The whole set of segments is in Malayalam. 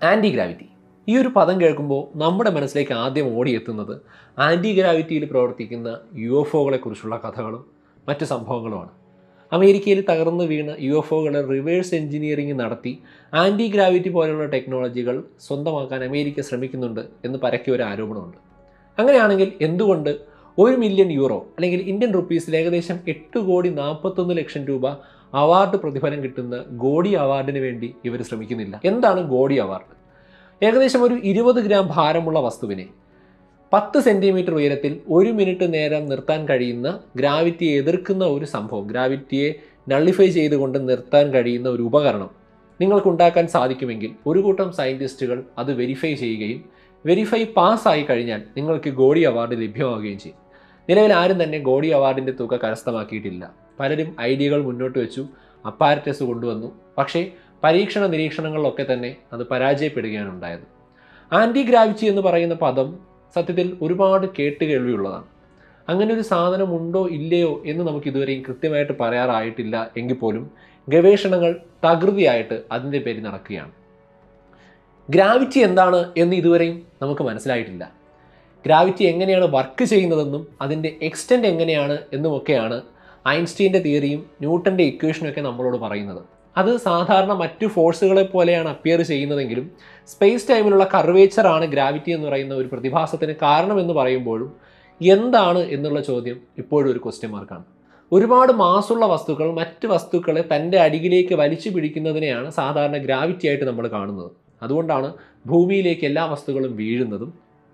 ആൻറ്റി ഗ്രാവിറ്റി ഈ ഒരു പദം കേൾക്കുമ്പോൾ നമ്മുടെ മനസ്സിലേക്ക് ആദ്യം ഓടിയെത്തുന്നത് ആൻറ്റി ഗ്രാവിറ്റിയിൽ പ്രവർത്തിക്കുന്ന യു എഫ് ഒകളെ കുറിച്ചുള്ള കഥകളും മറ്റ് സംഭവങ്ങളുമാണ് അമേരിക്കയിൽ തകർന്നു വീണ യു എഫ് ഒകളെ റിവേഴ്സ് എഞ്ചിനീയറിംഗ് നടത്തി ആൻറ്റി ഗ്രാവിറ്റി പോലെയുള്ള ടെക്നോളജികൾ സ്വന്തമാക്കാൻ അമേരിക്ക ശ്രമിക്കുന്നുണ്ട് എന്ന് പരക്കിയ ഒരു ആരോപണമുണ്ട് അങ്ങനെയാണെങ്കിൽ എന്തുകൊണ്ട് ഒരു മില്യൺ യൂറോ അല്ലെങ്കിൽ ഇന്ത്യൻ റുപ്പീസിൽ ഏകദേശം എട്ട് കോടി നാൽപ്പത്തൊന്ന് ലക്ഷം രൂപ അവാർഡ് പ്രതിഫലം കിട്ടുന്ന ഗോഡി അവാർഡിന് വേണ്ടി ഇവർ ശ്രമിക്കുന്നില്ല എന്താണ് ഗോഡി അവാർഡ് ഏകദേശം ഒരു ഇരുപത് ഗ്രാം ഭാരമുള്ള വസ്തുവിനെ പത്ത് സെൻറ്റിമീറ്റർ ഉയരത്തിൽ ഒരു മിനിറ്റ് നേരം നിർത്താൻ കഴിയുന്ന ഗ്രാവിറ്റിയെ എതിർക്കുന്ന ഒരു സംഭവം ഗ്രാവിറ്റിയെ നള്ളിഫൈ ചെയ്തുകൊണ്ട് നിർത്താൻ കഴിയുന്ന ഒരു ഉപകരണം നിങ്ങൾക്ക് ഉണ്ടാക്കാൻ സാധിക്കുമെങ്കിൽ ഒരു കൂട്ടം സയൻറ്റിസ്റ്റുകൾ അത് വെരിഫൈ ചെയ്യുകയും വെരിഫൈ പാസ്സായി കഴിഞ്ഞാൽ നിങ്ങൾക്ക് ഗോഡി അവാർഡ് ലഭ്യമാവുകയും ചെയ്യും നിലവിൽ ആരും തന്നെ ഗോഡി അവാർഡിൻ്റെ തുക കരസ്ഥമാക്കിയിട്ടില്ല പലരും ഐഡിയകൾ മുന്നോട്ട് വെച്ചു അപ്പാരറ്റസ് കൊണ്ടുവന്നു പക്ഷേ പരീക്ഷണ നിരീക്ഷണങ്ങളിലൊക്കെ തന്നെ അത് പരാജയപ്പെടുകയാണ് ഉണ്ടായത് ആൻറ്റി ഗ്രാവിറ്റി എന്ന് പറയുന്ന പദം സത്യത്തിൽ ഒരുപാട് കേട്ടുകേൾവിയുള്ളതാണ് അങ്ങനെ ഒരു സാധനം ഉണ്ടോ ഇല്ലയോ എന്ന് നമുക്ക് ഇതുവരെയും കൃത്യമായിട്ട് പറയാറായിട്ടില്ല എങ്കിൽ പോലും ഗവേഷണങ്ങൾ തകൃതിയായിട്ട് അതിൻ്റെ പേര് നടക്കുകയാണ് ഗ്രാവിറ്റി എന്താണ് എന്ന് ഇതുവരെയും നമുക്ക് മനസ്സിലായിട്ടില്ല ഗ്രാവിറ്റി എങ്ങനെയാണ് വർക്ക് ചെയ്യുന്നതെന്നും അതിൻ്റെ എക്സ്റ്റെൻറ്റ് എങ്ങനെയാണ് എന്നുമൊക്കെയാണ് ഐൻസ്റ്റീൻ്റെ തിയറിയും ന്യൂട്ടൻ്റെ ഇക്വേഷനും ഒക്കെ നമ്മളോട് പറയുന്നത് അത് സാധാരണ മറ്റു ഫോഴ്സുകളെ പോലെയാണ് അപ്പിയർ ചെയ്യുന്നതെങ്കിലും സ്പേസ് ടൈമിലുള്ള കർവേച്ചറാണ് ഗ്രാവിറ്റി എന്ന് പറയുന്ന ഒരു പ്രതിഭാസത്തിന് കാരണമെന്ന് പറയുമ്പോഴും എന്താണ് എന്നുള്ള ചോദ്യം ഇപ്പോഴും ഒരു ക്വസ്റ്റ്യൻ മാർക്കാണ് ഒരുപാട് മാസുള്ള വസ്തുക്കൾ മറ്റ് വസ്തുക്കളെ തൻ്റെ അടിയിലേക്ക് വലിച്ചു പിടിക്കുന്നതിനെയാണ് സാധാരണ ഗ്രാവിറ്റി ആയിട്ട് നമ്മൾ കാണുന്നത് അതുകൊണ്ടാണ് ഭൂമിയിലേക്ക് എല്ലാ വസ്തുക്കളും വീഴുന്നതും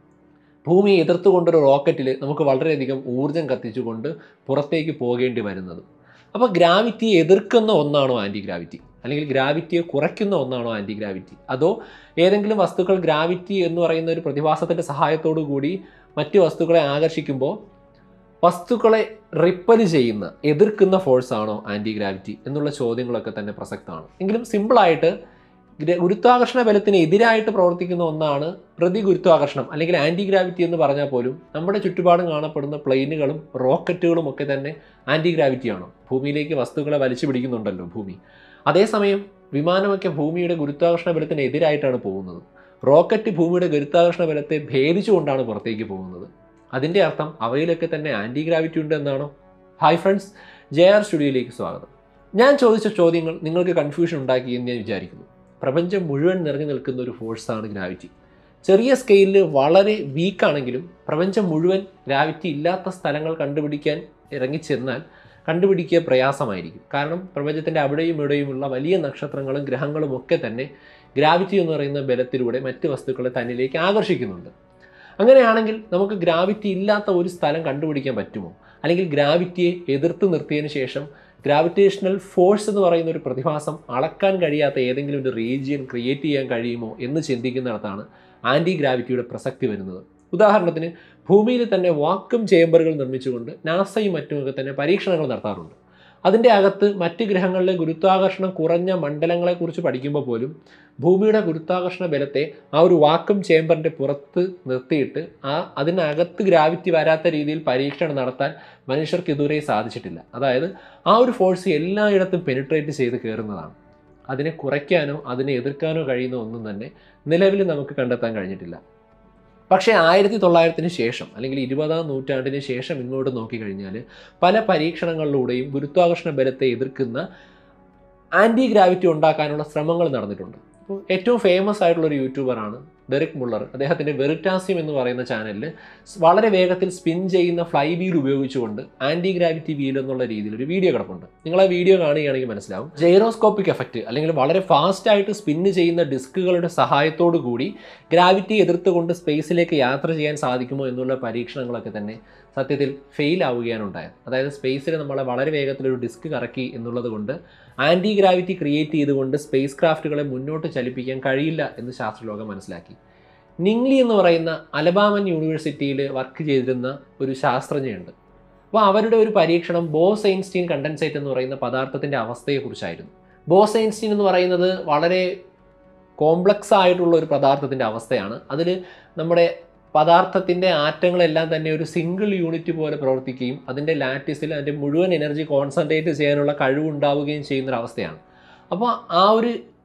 ഭൂമിയെ എതിർത്തുകൊണ്ടൊരു റോക്കറ്റിൽ നമുക്ക് വളരെയധികം ഊർജം കത്തിച്ചുകൊണ്ട് പുറത്തേക്ക് പോകേണ്ടി വരുന്നത് അപ്പോൾ ഗ്രാവിറ്റിയെ എതിർക്കുന്ന ഒന്നാണോ ആൻറ്റി ഗ്രാവിറ്റി അല്ലെങ്കിൽ ഗ്രാവിറ്റിയെ കുറയ്ക്കുന്ന ഒന്നാണോ ആൻറ്റി ഗ്രാവിറ്റി അതോ ഏതെങ്കിലും വസ്തുക്കൾ ഗ്രാവിറ്റി എന്ന് പറയുന്ന ഒരു പ്രതിഭാസത്തിൻ്റെ സഹായത്തോടു കൂടി മറ്റ് വസ്തുക്കളെ ആകർഷിക്കുമ്പോൾ വസ്തുക്കളെ റിപ്പൽ ചെയ്യുന്ന എതിർക്കുന്ന ഫോഴ്സ് ആണോ ആൻറ്റി ഗ്രാവിറ്റി എന്നുള്ള ചോദ്യങ്ങളൊക്കെ തന്നെ പ്രസക്തമാണ് എങ്കിലും സിമ്പിളായിട്ട് ഗുരുത്വാകർഷണ ബലത്തിന് എതിരായിട്ട് പ്രവർത്തിക്കുന്ന ഒന്നാണ് പ്രതി ഗുരുത്വാകർഷണം അല്ലെങ്കിൽ ആൻറ്റി ഗ്രാവിറ്റി എന്ന് പറഞ്ഞാൽ പോലും നമ്മുടെ ചുറ്റുപാടും കാണപ്പെടുന്ന പ്ലെയിനുകളും റോക്കറ്റുകളും ഒക്കെ തന്നെ ആൻറ്റി ഗ്രാവിറ്റിയാണോ ഭൂമിയിലേക്ക് വസ്തുക്കളെ വലിച്ചു പിടിക്കുന്നുണ്ടല്ലോ ഭൂമി അതേസമയം വിമാനമൊക്കെ ഭൂമിയുടെ ഗുരുത്വാകർഷണ ബലത്തിന് എതിരായിട്ടാണ് പോകുന്നത് റോക്കറ്റ് ഭൂമിയുടെ ഗുരുത്വാകർഷണ ബലത്തെ ഭേദിച്ചുകൊണ്ടാണ് പുറത്തേക്ക് പോകുന്നത് അതിൻ്റെ അർത്ഥം അവയിലൊക്കെ തന്നെ ആൻറ്റി ഗ്രാവിറ്റി ഉണ്ട് എന്നാണോ ഹായ് ഫ്രണ്ട്സ് ജെ ആർ സ്റ്റുഡിയോയിലേക്ക് സ്വാഗതം ഞാൻ ചോദിച്ച ചോദ്യങ്ങൾ നിങ്ങൾക്ക് കൺഫ്യൂഷൻ ഉണ്ടാക്കി എന്ന് ഞാൻ വിചാരിക്കുന്നു പ്രപഞ്ചം മുഴുവൻ നിറഞ്ഞു നിൽക്കുന്ന ഒരു ഫോഴ്സാണ് ഗ്രാവിറ്റി ചെറിയ സ്കെയിലിൽ വളരെ വീക്കാണെങ്കിലും പ്രപഞ്ചം മുഴുവൻ ഗ്രാവിറ്റി ഇല്ലാത്ത സ്ഥലങ്ങൾ കണ്ടുപിടിക്കാൻ ഇറങ്ങിച്ചെന്നാൽ കണ്ടുപിടിക്കുക പ്രയാസമായിരിക്കും കാരണം പ്രപഞ്ചത്തിൻ്റെ അവിടെയും ഇവിടെയുമുള്ള വലിയ നക്ഷത്രങ്ങളും ഗ്രഹങ്ങളും ഒക്കെ തന്നെ ഗ്രാവിറ്റി എന്ന് പറയുന്ന ബലത്തിലൂടെ മറ്റ് വസ്തുക്കളെ തന്നിലേക്ക് ആകർഷിക്കുന്നുണ്ട് അങ്ങനെയാണെങ്കിൽ നമുക്ക് ഗ്രാവിറ്റി ഇല്ലാത്ത ഒരു സ്ഥലം കണ്ടുപിടിക്കാൻ പറ്റുമോ അല്ലെങ്കിൽ ഗ്രാവിറ്റിയെ എതിർത്ത് നിർത്തിയതിന് ശേഷം ഗ്രാവിറ്റേഷണൽ ഫോഴ്സ് എന്ന് പറയുന്ന ഒരു പ്രതിഭാസം അളക്കാൻ കഴിയാത്ത ഏതെങ്കിലും ഒരു റീജിയൻ ക്രിയേറ്റ് ചെയ്യാൻ കഴിയുമോ എന്ന് ചിന്തിക്കുന്നിടത്താണ് ആൻറ്റി ഗ്രാവിറ്റിയുടെ പ്രസക്തി വരുന്നത് ഉദാഹരണത്തിന് ഭൂമിയിൽ തന്നെ വാക്വം ചേംബറുകൾ നിർമ്മിച്ചുകൊണ്ട് നാസയും മറ്റുമൊക്കെ തന്നെ പരീക്ഷണങ്ങൾ നടത്താറുണ്ട് അതിൻ്റെ അകത്ത് മറ്റ് ഗ്രഹങ്ങളിലെ ഗുരുത്വാകർഷണം കുറഞ്ഞ മണ്ഡലങ്ങളെക്കുറിച്ച് പഠിക്കുമ്പോൾ പോലും ഭൂമിയുടെ ഗുരുത്വാകർഷണ ബലത്തെ ആ ഒരു വാക്വം ചേംബറിൻ്റെ പുറത്ത് നിർത്തിയിട്ട് ആ അതിനകത്ത് ഗ്രാവിറ്റി വരാത്ത രീതിയിൽ പരീക്ഷണം നടത്താൻ മനുഷ്യർക്ക് ഇതുവരെ സാധിച്ചിട്ടില്ല അതായത് ആ ഒരു ഫോഴ്സ് എല്ലായിടത്തും പെനിട്രേറ്റ് ചെയ്ത് കയറുന്നതാണ് അതിനെ കുറയ്ക്കാനോ അതിനെ എതിർക്കാനോ കഴിയുന്ന ഒന്നും തന്നെ നിലവിൽ നമുക്ക് കണ്ടെത്താൻ കഴിഞ്ഞിട്ടില്ല പക്ഷേ ആയിരത്തി തൊള്ളായിരത്തിന് ശേഷം അല്ലെങ്കിൽ ഇരുപതാം നൂറ്റാണ്ടിന് ശേഷം ഇങ്ങോട്ട് നോക്കിക്കഴിഞ്ഞാൽ പല പരീക്ഷണങ്ങളിലൂടെയും ഗുരുത്വാകർഷണ ബലത്തെ എതിർക്കുന്ന ആൻറ്റി ഗ്രാവിറ്റി ഉണ്ടാക്കാനുള്ള ശ്രമങ്ങൾ നടന്നിട്ടുണ്ട് അപ്പോൾ ഏറ്റവും ഫേമസ് ആയിട്ടുള്ള ഒരു യൂട്യൂബറാണ് ഡെറിക് മുള്ളർ അദ്ദേഹത്തിൻ്റെ വെറിറ്റാസ്യം എന്ന് പറയുന്ന ചാനലിൽ വളരെ വേഗത്തിൽ സ്പിൻ ചെയ്യുന്ന ഫ്ലൈ വീൽ ഉപയോഗിച്ചുകൊണ്ട് ആൻറ്റി ഗ്രാവിറ്റി വീൽ എന്നുള്ള രീതിയിൽ ഒരു വീഡിയോ കിടപ്പുണ്ട് നിങ്ങൾ ആ വീഡിയോ കാണുകയാണെങ്കിൽ മനസ്സിലാവും ജൈറോസ്കോപ്പിക് എഫക്റ്റ് അല്ലെങ്കിൽ വളരെ ഫാസ്റ്റ് ആയിട്ട് സ്പിന്ന് ചെയ്യുന്ന ഡിസ്കുകളുടെ സഹായത്തോടു കൂടി ഗ്രാവിറ്റി എതിർത്തുകൊണ്ട് സ്പേസിലേക്ക് യാത്ര ചെയ്യാൻ സാധിക്കുമോ എന്നുള്ള പരീക്ഷണങ്ങളൊക്കെ തന്നെ സത്യത്തിൽ ഫെയിൽ ആവുകയാണ് ഉണ്ടായത് അതായത് സ്പേസിൽ നമ്മളെ വളരെ വേഗത്തിൽ ഒരു ഡിസ്ക് കറക്കി എന്നുള്ളത് കൊണ്ട് ആൻറ്റി ഗ്രാവിറ്റി ക്രിയേറ്റ് ചെയ്തുകൊണ്ട് സ്പേസ് ക്രാഫ്റ്റുകളെ മുന്നോട്ട് ചലിപ്പിക്കാൻ കഴിയില്ല എന്ന് ശാസ്ത്രലോകം മനസ്സിലാക്കി നിങ്ലി എന്ന് പറയുന്ന അലബാമൻ യൂണിവേഴ്സിറ്റിയിൽ വർക്ക് ചെയ്തിരുന്ന ഒരു ശാസ്ത്രജ്ഞയുണ്ട് അപ്പോൾ അവരുടെ ഒരു പരീക്ഷണം ബോസ് ഐൻസ്റ്റീൻ കണ്ടൻസേറ്റ് എന്ന് പറയുന്ന പദാർത്ഥത്തിൻ്റെ അവസ്ഥയെക്കുറിച്ചായിരുന്നു ബോസ് ഐൻസ്റ്റീൻ എന്ന് പറയുന്നത് വളരെ കോംപ്ലക്സ് ആയിട്ടുള്ള ഒരു പദാർത്ഥത്തിൻ്റെ അവസ്ഥയാണ് അതിൽ നമ്മുടെ പദാർത്ഥത്തിൻ്റെ ആറ്റങ്ങളെല്ലാം തന്നെ ഒരു സിംഗിൾ യൂണിറ്റ് പോലെ പ്രവർത്തിക്കുകയും അതിൻ്റെ ലാറ്റിസിൽ അതിൻ്റെ മുഴുവൻ എനർജി കോൺസെൻട്രേറ്റ് ചെയ്യാനുള്ള കഴിവുണ്ടാവുകയും ചെയ്യുന്നൊരവസ്ഥയാണ് അപ്പോൾ ആ ഒരു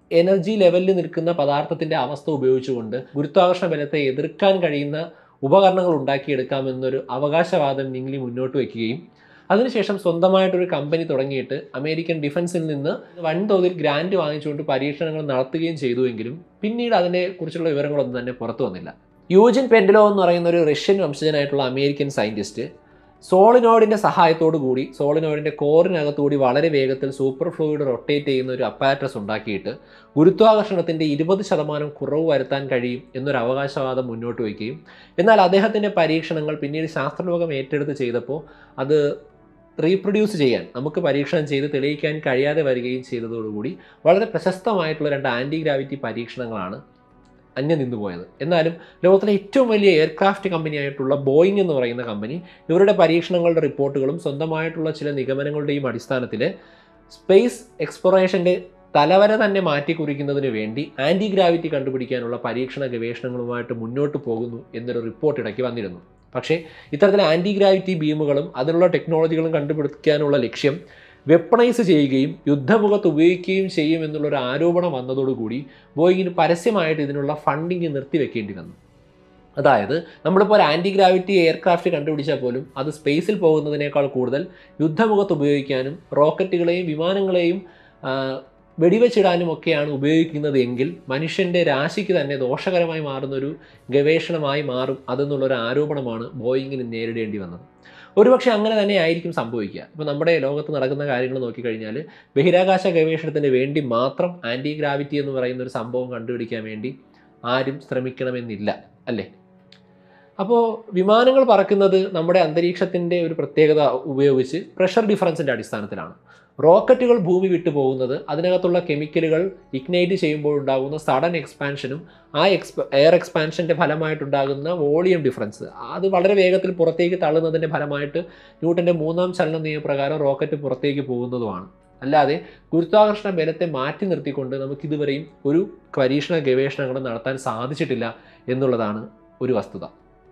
എനർജി ലെവലിൽ നിൽക്കുന്ന പദാർത്ഥത്തിൻ്റെ അവസ്ഥ ഉപയോഗിച്ചുകൊണ്ട് ഗുരുത്വാകർഷണ ബലത്തെ എതിർക്കാൻ കഴിയുന്ന ഉപകരണങ്ങൾ ഉണ്ടാക്കിയെടുക്കാമെന്നൊരു അവകാശവാദം നിങ്ങളി മുന്നോട്ട് വയ്ക്കുകയും അതിനുശേഷം സ്വന്തമായിട്ടൊരു കമ്പനി തുടങ്ങിയിട്ട് അമേരിക്കൻ ഡിഫൻസിൽ നിന്ന് വൻതോതിൽ ഗ്രാൻഡ് വാങ്ങിച്ചുകൊണ്ട് പരീക്ഷണങ്ങൾ നടത്തുകയും ചെയ്തുവെങ്കിലും പിന്നീട് അതിനെക്കുറിച്ചുള്ള വിവരങ്ങളൊന്നും തന്നെ പുറത്തു വന്നില്ല യൂജിൻ പെൻഡലോ എന്ന് പറയുന്ന ഒരു റഷ്യൻ വംശജനായിട്ടുള്ള അമേരിക്കൻ സയൻറ്റിസ്റ്റ് സോളിനോയിഡിൻ്റെ സഹായത്തോടു കൂടി സോളിനോയിഡിൻ്റെ കോറിനകത്തുകൂടി വളരെ വേഗത്തിൽ സൂപ്പർ ഫ്ലൂയിഡ് റൊട്ടേറ്റ് ചെയ്യുന്ന ഒരു അപ്പാരറ്റസ് ഉണ്ടാക്കിയിട്ട് ഗുരുത്വാകർഷണത്തിൻ്റെ ഇരുപത് ശതമാനം കുറവ് വരുത്താൻ കഴിയും എന്നൊരു അവകാശവാദം മുന്നോട്ട് വയ്ക്കുകയും എന്നാൽ അദ്ദേഹത്തിൻ്റെ പരീക്ഷണങ്ങൾ പിന്നീട് ശാസ്ത്രലോകം ഏറ്റെടുത്ത് ചെയ്തപ്പോൾ അത് റീപ്രൊഡ്യൂസ് ചെയ്യാൻ നമുക്ക് പരീക്ഷണം ചെയ്ത് തെളിയിക്കാൻ കഴിയാതെ വരികയും ചെയ്തതോടുകൂടി വളരെ പ്രശസ്തമായിട്ടുള്ള രണ്ട് ആൻറ്റി ഗ്രാവിറ്റി പരീക്ഷണങ്ങളാണ് അന്യം നിന്നുപോയത് എന്നാലും ലോകത്തിലെ ഏറ്റവും വലിയ എയർക്രാഫ്റ്റ് കമ്പനിയായിട്ടുള്ള ബോയിങ് എന്ന് പറയുന്ന കമ്പനി ഇവരുടെ പരീക്ഷണങ്ങളുടെ റിപ്പോർട്ടുകളും സ്വന്തമായിട്ടുള്ള ചില നിഗമനങ്ങളുടെയും അടിസ്ഥാനത്തിൽ സ്പേസ് എക്സ്പ്ലോറേഷൻ്റെ തലവര തന്നെ മാറ്റിക്കുറിക്കുന്നതിന് വേണ്ടി ആൻറ്റി ഗ്രാവിറ്റി കണ്ടുപിടിക്കാനുള്ള പരീക്ഷണ ഗവേഷണങ്ങളുമായിട്ട് മുന്നോട്ട് പോകുന്നു എന്നൊരു റിപ്പോർട്ട് ഇടയ്ക്ക് വന്നിരുന്നു പക്ഷേ ഇത്തരത്തിൽ ആൻറ്റി ഗ്രാവിറ്റി ബീമുകളും അതിനുള്ള ടെക്നോളജികളും കണ്ടുപിടിക്കാനുള്ള ലക്ഷ്യം വെപ്പണൈസ് ചെയ്യുകയും യുദ്ധമുഖത്ത് ഉപയോഗിക്കുകയും ചെയ്യും എന്നുള്ളൊരു ആരോപണം വന്നതോടുകൂടി ബോയിങ്ങിന് പരസ്യമായിട്ട് ഇതിനുള്ള ഫണ്ടിങ് നിർത്തിവെക്കേണ്ടി വന്നു അതായത് നമ്മളിപ്പോൾ ഒരു ആൻറ്റി ഗ്രാവിറ്റി എയർക്രാഫ്റ്റ് കണ്ടുപിടിച്ചാൽ പോലും അത് സ്പേസിൽ പോകുന്നതിനേക്കാൾ കൂടുതൽ യുദ്ധമുഖത്ത് ഉപയോഗിക്കാനും റോക്കറ്റുകളെയും വിമാനങ്ങളെയും ആ, വെടിവെച്ചിടാനും ഒക്കെയാണ് ഉപയോഗിക്കുന്നത് എങ്കിൽ മനുഷ്യൻ്റെ രാശിക്ക് തന്നെ ദോഷകരമായി മാറുന്നൊരു ഗവേഷണമായി മാറും അതെന്നുള്ളൊരു ആരോപണമാണ് ബോയിങ്ങിന് നേരിടേണ്ടി വന്നത് ഒരുപക്ഷെ അങ്ങനെ തന്നെ ആയിരിക്കും സംഭവിക്കുക ഇപ്പോൾ നമ്മുടെ ലോകത്ത് നടക്കുന്ന കാര്യങ്ങൾ നോക്കിക്കഴിഞ്ഞാൽ ബഹിരാകാശ ഗവേഷണത്തിന് വേണ്ടി മാത്രം ആൻറ്റി ഗ്രാവിറ്റി എന്ന് പറയുന്ന ഒരു സംഭവം കണ്ടുപിടിക്കാൻ വേണ്ടി ആരും ശ്രമിക്കണമെന്നില്ല അല്ലേ അപ്പോൾ വിമാനങ്ങൾ പറക്കുന്നത് നമ്മുടെ അന്തരീക്ഷത്തിൻ്റെ ഒരു പ്രത്യേകത ഉപയോഗിച്ച് പ്രഷർ ഡിഫറൻസിൻ്റെ അടിസ്ഥാനത്തിലാണ് റോക്കറ്റുകൾ ഭൂമി വിട്ടു പോകുന്നത് അതിനകത്തുള്ള കെമിക്കലുകൾ ഇഗ്നൈറ്റ് ചെയ്യുമ്പോൾ ഉണ്ടാകുന്ന സഡൻ എക്സ്പാൻഷനും ആ എക്സ്പ എയർ എക്സ്പാൻഷൻ്റെ ഫലമായിട്ടുണ്ടാകുന്ന വോളിയം ഡിഫറൻസ് അത് വളരെ വേഗത്തിൽ പുറത്തേക്ക് തള്ളുന്നതിൻ്റെ ഫലമായിട്ട് ന്യൂട്ടൻ്റെ മൂന്നാം ചലന നിയമപ്രകാരം റോക്കറ്റ് പുറത്തേക്ക് പോകുന്നതുമാണ് അല്ലാതെ ഗുരുത്വാകർഷണ ബലത്തെ മാറ്റി നിർത്തിക്കൊണ്ട് നമുക്ക് ഇതുവരെയും ഒരു പരീക്ഷണ ഗവേഷണങ്ങൾ നടത്താൻ സാധിച്ചിട്ടില്ല എന്നുള്ളതാണ് ഒരു വസ്തുത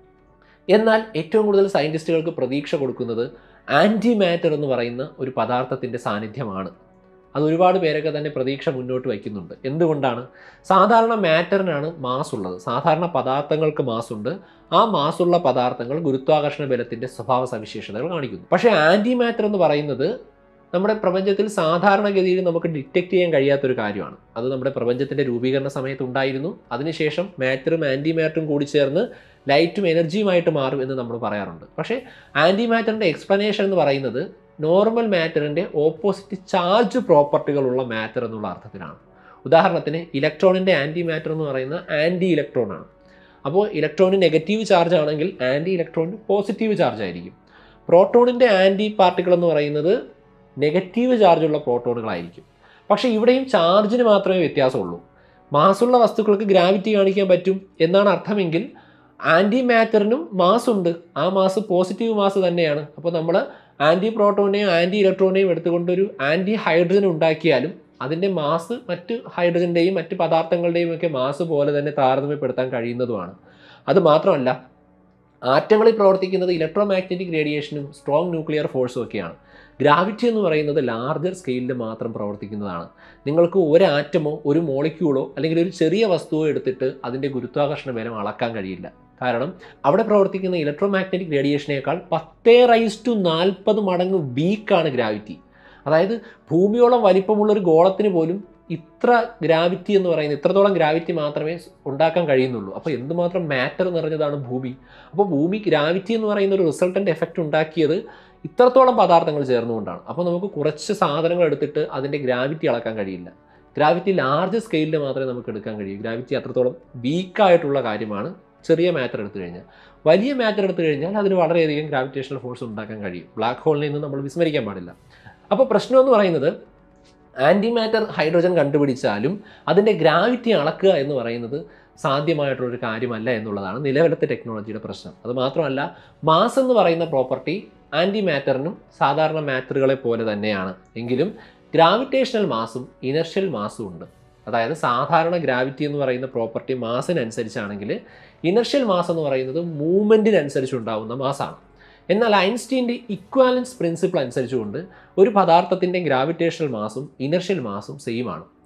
എന്നാൽ ഏറ്റവും കൂടുതൽ സയൻറ്റിസ്റ്റുകൾക്ക് പ്രതീക്ഷ കൊടുക്കുന്നത് ആൻറ്റി മാറ്റർ എന്ന് പറയുന്ന ഒരു പദാർത്ഥത്തിൻ്റെ സാന്നിധ്യമാണ് അത് ഒരുപാട് പേരൊക്കെ തന്നെ പ്രതീക്ഷ മുന്നോട്ട് വയ്ക്കുന്നുണ്ട് എന്തുകൊണ്ടാണ് സാധാരണ മാറ്ററിനാണ് മാസ് ഉള്ളത് സാധാരണ പദാർത്ഥങ്ങൾക്ക് മാസ് ഉണ്ട് ആ മാസുള്ള പദാർത്ഥങ്ങൾ ഗുരുത്വാകർഷണ ബലത്തിൻ്റെ സ്വഭാവ സവിശേഷതകൾ കാണിക്കുന്നു പക്ഷേ ആൻറ്റി മാറ്റർ എന്ന് പറയുന്നത് നമ്മുടെ പ്രപഞ്ചത്തിൽ സാധാരണഗതിയിൽ നമുക്ക് ഡിറ്റക്ട് ചെയ്യാൻ കഴിയാത്തൊരു കാര്യമാണ് അത് നമ്മുടെ പ്രപഞ്ചത്തിൻ്റെ രൂപീകരണ സമയത്ത് ഉണ്ടായിരുന്നു അതിനുശേഷം മാറ്ററും ആൻറ്റി മാറ്ററും കൂടി ചേർന്ന് ലൈറ്റും എനർജിയുമായിട്ട് മാറും എന്ന് നമ്മൾ പറയാറുണ്ട് പക്ഷേ ആൻറ്റി മാറ്ററിൻ്റെ എക്സ്പ്ലനേഷൻ എന്ന് പറയുന്നത് നോർമൽ മാറ്ററിൻ്റെ ഓപ്പോസിറ്റ് ചാർജ് പ്രോപ്പർട്ടികളുള്ള മാറ്റർ എന്നുള്ള അർത്ഥത്തിലാണ് ഉദാഹരണത്തിന് ഇലക്ട്രോണിൻ്റെ ആൻറ്റി മാറ്റർ എന്ന് പറയുന്ന ആൻറ്റി ഇലക്ട്രോൺ ആണ് അപ്പോൾ ഇലക്ട്രോണിന് നെഗറ്റീവ് ചാർജ് ആണെങ്കിൽ ആൻറ്റി ഇലക്ട്രോണിന് പോസിറ്റീവ് ചാർജ് ആയിരിക്കും പ്രോട്ടോണിൻ്റെ ആൻറ്റി പാർട്ടിക്കിൾ എന്ന് പറയുന്നത് നെഗറ്റീവ് ചാർജുള്ള പ്രോട്ടോണുകളായിരിക്കും പക്ഷേ ഇവിടെയും ചാർജിന് മാത്രമേ വ്യത്യാസമുള്ളൂ മാസുള്ള വസ്തുക്കൾക്ക് ഗ്രാവിറ്റി കാണിക്കാൻ പറ്റും എന്നാണ് അർത്ഥമെങ്കിൽ ആൻറ്റി മാറ്ററിനും മാസ് ഉണ്ട് ആ മാസ് പോസിറ്റീവ് മാസ് തന്നെയാണ് അപ്പോൾ നമ്മൾ ആൻറ്റി പ്രോട്ടോണിനെയും ആൻറ്റി ഇലക്ട്രോണിനെയും എടുത്തുകൊണ്ടൊരു ആൻറ്റി ഹൈഡ്രജൻ ഉണ്ടാക്കിയാലും അതിൻ്റെ മാസ് മറ്റ് ഹൈഡ്രജൻ്റെയും മറ്റ് പദാർത്ഥങ്ങളുടെയും ഒക്കെ മാസ് പോലെ തന്നെ താരതമ്യപ്പെടുത്താൻ കഴിയുന്നതുമാണ് അത് മാത്രമല്ല ആറ്റങ്ങളിൽ പ്രവർത്തിക്കുന്നത് ഇലക്ട്രോ മാഗ്നറ്റിക് റേഡിയേഷനും സ്ട്രോങ് ന്യൂക്ലിയർ ഫോഴ്സും ഒക്കെയാണ് ഗ്രാവിറ്റി എന്ന് പറയുന്നത് ലാർജർ സ്കെയിലിൽ മാത്രം പ്രവർത്തിക്കുന്നതാണ് നിങ്ങൾക്ക് ഒരു ആറ്റമോ ഒരു മോളിക്യൂളോ അല്ലെങ്കിൽ ഒരു ചെറിയ വസ്തുവോ എടുത്തിട്ട് അതിൻ്റെ ഗുരുത്വാകർഷണ ബലം അളക്കാൻ കഴിയില്ല കാരണം അവിടെ പ്രവർത്തിക്കുന്ന ഇലക്ട്രോ മാഗ്നറ്റിക് റേഡിയേഷനേക്കാൾ പത്തേ റൈസ് ടു നാൽപ്പത് മടങ്ങ് വീക്കാണ് ഗ്രാവിറ്റി അതായത് ഭൂമിയോളം വലിപ്പമുള്ള ഒരു ഗോളത്തിന് പോലും ഇത്ര ഗ്രാവിറ്റി എന്ന് പറയുന്നത് ഇത്രത്തോളം ഗ്രാവിറ്റി മാത്രമേ ഉണ്ടാക്കാൻ കഴിയുന്നുള്ളൂ അപ്പോൾ എന്തുമാത്രം മാറ്റർ നിറഞ്ഞതാണ് ഭൂമി അപ്പോൾ ഭൂമി ഗ്രാവിറ്റി എന്ന് പറയുന്ന ഒരു റിസൾട്ടൻ്റ് എഫക്റ്റ് ഉണ്ടാക്കിയത് ഇത്രത്തോളം പദാർത്ഥങ്ങൾ ചേർന്നുകൊണ്ടാണ് അപ്പോൾ നമുക്ക് കുറച്ച് സാധനങ്ങൾ എടുത്തിട്ട് അതിൻ്റെ ഗ്രാവിറ്റി അളക്കാൻ കഴിയില്ല ഗ്രാവിറ്റി ലാർജ് സ്കെയിലിൽ മാത്രമേ നമുക്ക് എടുക്കാൻ കഴിയൂ ഗ്രാവിറ്റി അത്രത്തോളം വീക്കായിട്ടുള്ള കാര്യമാണ് ചെറിയ മാറ്റർ എടുത്തു കഴിഞ്ഞാൽ വലിയ മാറ്റർ എടുത്തു കഴിഞ്ഞാൽ അതിന് വളരെയധികം ഗ്രാവിറ്റേഷണൽ ഫോഴ്സ് ഉണ്ടാക്കാൻ കഴിയും ബ്ലാക്ക് ഹോളിൽ നിന്ന് നമ്മൾ വിസ്മരിക്കാൻ പാടില്ല അപ്പോൾ പ്രശ്നം എന്ന് പറയുന്നത് ആൻറ്റി മാറ്റർ ഹൈഡ്രജൻ കണ്ടുപിടിച്ചാലും അതിൻ്റെ ഗ്രാവിറ്റി അളക്കുക എന്ന് പറയുന്നത് സാധ്യമായിട്ടുള്ളൊരു കാര്യമല്ല എന്നുള്ളതാണ് നിലവിലത്തെ ടെക്നോളജിയുടെ പ്രശ്നം അത് മാത്രമല്ല മാസ് എന്ന് പറയുന്ന പ്രോപ്പർട്ടി ആൻറ്റി മാറ്ററിനും സാധാരണ മാറ്ററുകളെ പോലെ തന്നെയാണ് എങ്കിലും ഗ്രാവിറ്റേഷണൽ മാസും ഇനർഷ്യൽ മാസും ഉണ്ട് അതായത് സാധാരണ ഗ്രാവിറ്റി എന്ന് പറയുന്ന പ്രോപ്പർട്ടി മാസിനനുസരിച്ചാണെങ്കിൽ ഇനർഷ്യൽ മാസ് എന്ന് പറയുന്നത് മൂവ്മെൻറ്റിനനുസരിച്ച് ഉണ്ടാകുന്ന മാസാണ് എന്നാൽ ഐൻസ്റ്റീൻ്റെ ഇക്വാലൻസ് പ്രിൻസിപ്പിൾ അനുസരിച്ചുകൊണ്ട് ഒരു പദാർത്ഥത്തിൻ്റെ ഗ്രാവിറ്റേഷണൽ മാസും ഇനർഷ്യൽ മാസും സെയിം ആണ്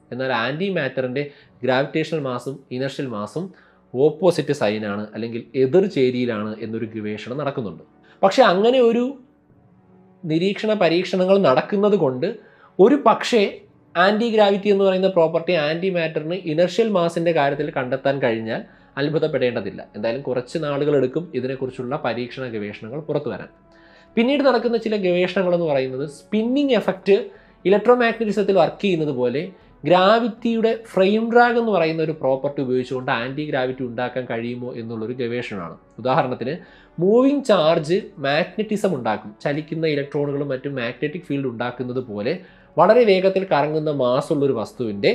എന്നാൽ ആൻറ്റി മാറ്ററിൻ്റെ ഗ്രാവിറ്റേഷണൽ മാസും ഇനർഷ്യൽ മാസും ഓപ്പോസിറ്റ് സൈനാണ് അല്ലെങ്കിൽ എതിർ ചേരിയിലാണ് എന്നൊരു ഗവേഷണം നടക്കുന്നുണ്ട് പക്ഷേ അങ്ങനെ ഒരു നിരീക്ഷണ പരീക്ഷണങ്ങൾ നടക്കുന്നത് കൊണ്ട് ഒരു പക്ഷേ ആൻറ്റി ഗ്രാവിറ്റി എന്ന് പറയുന്ന പ്രോപ്പർട്ടി ആൻറ്റി മാറ്ററിന് ഇനർഷ്യൽ മാസിൻ്റെ കാര്യത്തിൽ കണ്ടെത്താൻ കഴിഞ്ഞാൽ അത്ഭുതപ്പെടേണ്ടതില്ല എന്തായാലും കുറച്ച് നാളുകളെടുക്കും ഇതിനെക്കുറിച്ചുള്ള പരീക്ഷണ ഗവേഷണങ്ങൾ പുറത്തു വരാൻ പിന്നീട് നടക്കുന്ന ചില ഗവേഷണങ്ങൾ എന്ന് പറയുന്നത് സ്പിന്നിങ് എഫക്റ്റ് ഇലക്ട്രോമാഗ്നറ്റിസത്തിൽ വർക്ക് ചെയ്യുന്നത് പോലെ ഗ്രാവിറ്റിയുടെ ഫ്രെയിം ഡ്രാഗ് എന്ന് പറയുന്ന ഒരു പ്രോപ്പർട്ടി ഉപയോഗിച്ചുകൊണ്ട് ആൻറ്റി ഗ്രാവിറ്റി ഉണ്ടാക്കാൻ കഴിയുമോ എന്നുള്ളൊരു ഗവേഷണമാണ് ഉദാഹരണത്തിന് മൂവിങ് ചാർജ് മാഗ്നറ്റിസം ഉണ്ടാക്കും ചലിക്കുന്ന ഇലക്ട്രോണുകളും മറ്റും മാഗ്നറ്റിക് ഫീൽഡ് ഉണ്ടാക്കുന്നത് പോലെ വളരെ വേഗത്തിൽ കറങ്ങുന്ന മാസ്സുള്ളൊരു വസ്തുവിൻ്റെ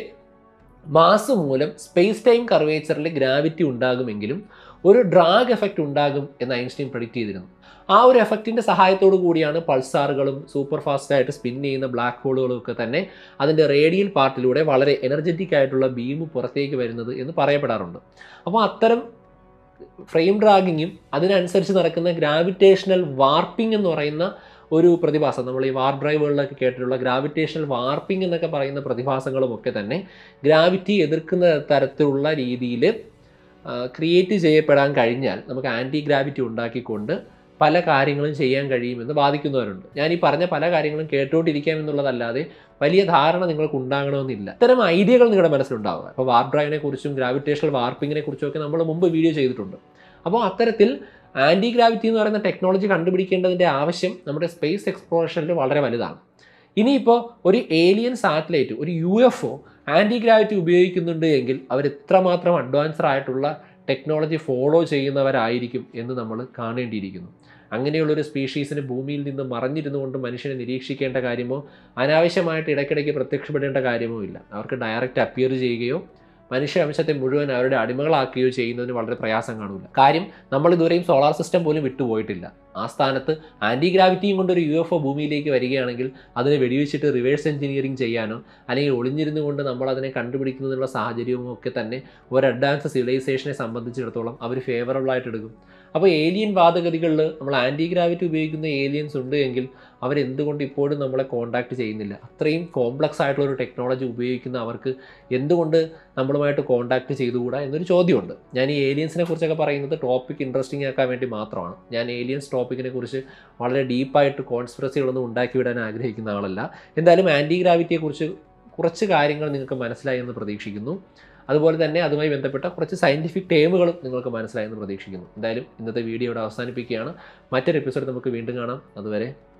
മാസ് മൂലം സ്പേസ് ടൈം കർവേച്ചറിൽ ഗ്രാവിറ്റി ഉണ്ടാകുമെങ്കിലും ഒരു ഡ്രാഗ് എഫക്റ്റ് ഉണ്ടാകും എന്ന് ഐൻസ്റ്റീൻ പ്രഡിക്റ്റ് ചെയ്തിരുന്നു ആ ഒരു എഫക്റ്റിൻ്റെ സഹായത്തോടു കൂടിയാണ് പൾസാറുകളും സൂപ്പർ ഫാസ്റ്റായിട്ട് സ്പിൻ ചെയ്യുന്ന ബ്ലാക്ക് ഹോളുകളും ഒക്കെ തന്നെ അതിൻ്റെ റേഡിയൽ പാർട്ടിലൂടെ വളരെ എനർജറ്റിക് ആയിട്ടുള്ള ബീം പുറത്തേക്ക് വരുന്നത് എന്ന് പറയപ്പെടാറുണ്ട് അപ്പോൾ അത്തരം ഫ്രെയിം ഡ്രാഗിങ്ങും അതിനനുസരിച്ച് നടക്കുന്ന ഗ്രാവിറ്റേഷണൽ വാർപ്പിംഗ് എന്ന് പറയുന്ന ഒരു പ്രതിഭാസം നമ്മൾ ഈ വാർ ഡ്രൈവുകളിലൊക്കെ കേട്ടിട്ടുള്ള ഗ്രാവിറ്റേഷണൽ വാർപ്പിംഗ് എന്നൊക്കെ പറയുന്ന പ്രതിഭാസങ്ങളും ഒക്കെ തന്നെ ഗ്രാവിറ്റി എതിർക്കുന്ന തരത്തിലുള്ള രീതിയിൽ ക്രിയേറ്റ് ചെയ്യപ്പെടാൻ കഴിഞ്ഞാൽ നമുക്ക് ആൻറ്റി ഗ്രാവിറ്റി ഉണ്ടാക്കിക്കൊണ്ട് പല കാര്യങ്ങളും ചെയ്യാൻ കഴിയുമെന്ന് ബാധിക്കുന്നവരുണ്ട് ഞാൻ ഈ പറഞ്ഞ പല കാര്യങ്ങളും കേട്ടുകൊണ്ടിരിക്കാം എന്നുള്ളതല്ലാതെ വലിയ ധാരണ നിങ്ങൾക്ക് ഉണ്ടാകണമെന്നില്ല ഇത്തരം ഐഡിയകൾ നിങ്ങളുടെ മനസ്സിലുണ്ടാവുക അപ്പോൾ വാർപ്പ് ഡ്രൈവിനെ കുറിച്ചും ഗ്രാവിറ്റേഷണൽ വാർപ്പിങ്ങിനെ കുറിച്ചുമൊക്കെ നമ്മൾ മുമ്പ് വീഡിയോ ചെയ്തിട്ടുണ്ട് അപ്പോൾ അത്തരത്തിൽ ആൻറ്റി ഗ്രാവിറ്റി എന്ന് പറയുന്ന ടെക്നോളജി കണ്ടുപിടിക്കേണ്ടതിൻ്റെ ആവശ്യം നമ്മുടെ സ്പേസ് എക്സ്പ്ലോറേഷനിൽ വളരെ വലുതാണ് ഇനിയിപ്പോൾ ഒരു ഏലിയൻ സാറ്റലൈറ്റ് ഒരു U F O anti gravity ഉപയോഗിക്കുന്നുണ്ട് എങ്കിൽ അവർ എത്രമാത്രം അഡ്വാൻസ്ഡ് ആയിട്ടുള്ള ടെക്നോളജി ഫോളോ ചെയ്യുന്നവരായിരിക്കും എന്ന് നമ്മൾ കാണേണ്ടിയിരിക്കുന്നു അങ്ങനെയുള്ളൊരു സ്പീഷീസിന് ഭൂമിയിൽ നിന്ന് മറഞ്ഞിരുന്നു കൊണ്ട് മനുഷ്യനെ നിരീക്ഷിക്കേണ്ട കാര്യമോ അനാവശ്യമായിട്ട് ഇടയ്ക്കിടയ്ക്ക് പ്രത്യക്ഷപ്പെടേണ്ട കാര്യമോ ഇല്ല അവർക്ക് ഡയറക്റ്റ് അപ്പിയർ ചെയ്യുകയോ മനുഷ്യ മുഴുവൻ അവരുടെ അടിമകളാക്കുകയോ ചെയ്യുന്നതിന് വളരെ പ്രയാസം കാണില്ല കാര്യം നമ്മൾ ഇതുവരെയും സോളാർ സിസ്റ്റം പോലും വിട്ടുപോയിട്ടില്ല ആ സ്ഥാനത്ത് ആൻറ്റി ഗ്രാവിറ്റിയും കൊണ്ട് ഒരു യു എഫ് ഒ ഭൂമിയിലേക്ക് വരികയാണെങ്കിൽ അതിനെ വെടിവെച്ചിട്ട് റിവേഴ്സ് എഞ്ചിനീയറിംഗ് ചെയ്യാനോ അല്ലെങ്കിൽ ഒളിഞ്ഞിരുന്നു കൊണ്ട് നമ്മൾ അതിനെ കണ്ടുപിടിക്കുന്നതിനുള്ള സാഹചര്യവും ഒക്കെ തന്നെ ഒരു അഡ്വാൻസ് സിവിലൈസേഷനെ സംബന്ധിച്ചിടത്തോളം അവർ ഫേവറബിൾ ആയിട്ട് എടുക്കും അപ്പോൾ ഏലിയൻ വാദഗതികളിൽ നമ്മൾ ആൻറ്റി ഗ്രാവിറ്റി ഉപയോഗിക്കുന്ന ഏലിയൻസ് ഉണ്ട് എങ്കിൽ അവരെന്തുകൊണ്ട് ഇപ്പോഴും നമ്മളെ കോൺടാക്ട് ചെയ്യുന്നില്ല അത്രയും കോംപ്ലക്സ് ആയിട്ടുള്ള ഒരു ടെക്നോളജി ഉപയോഗിക്കുന്ന അവർക്ക് എന്തുകൊണ്ട് നമ്മളുമായിട്ട് കോൺടാക്ട് ചെയ്തുകൂടാ എന്നൊരു ചോദ്യമുണ്ട് ഞാൻ ഈ ഏലിയൻസിനെ കുറിച്ചൊക്കെ പറയുന്നത് ടോപ്പിക് ഇൻട്രസ്റ്റിംഗ് ആക്കാൻ വേണ്ടി മാത്രമാണ് ഞാൻ ഏലിയൻസ് ടോപ്പിക്കിനെ കുറിച്ച് വളരെ ഡീപ്പായിട്ട് കോൺസ്പിറസികളൊന്നും ഉണ്ടാക്കി വിടാൻ ആഗ്രഹിക്കുന്ന ആളല്ല എന്തായാലും ആൻറ്റി ഗ്രാവിറ്റിയെക്കുറിച്ച് കുറച്ച് കാര്യങ്ങൾ നിങ്ങൾക്ക് മനസ്സിലായി എന്ന് പ്രതീക്ഷിക്കുന്നു അതുപോലെ തന്നെ അതുമായി ബന്ധപ്പെട്ട കുറച്ച് സയൻറ്റിഫിക് ടേമുകളും നിങ്ങൾക്ക് മനസ്സിലായെന്ന് പ്രതീക്ഷിക്കുന്നു എന്തായാലും ഇന്നത്തെ വീഡിയോ ഇവിടെ അവസാനിപ്പിക്കുകയാണ് മറ്റൊരു എപ്പിസോഡ് നമുക്ക് വീണ്ടും കാണാം അതുവരെ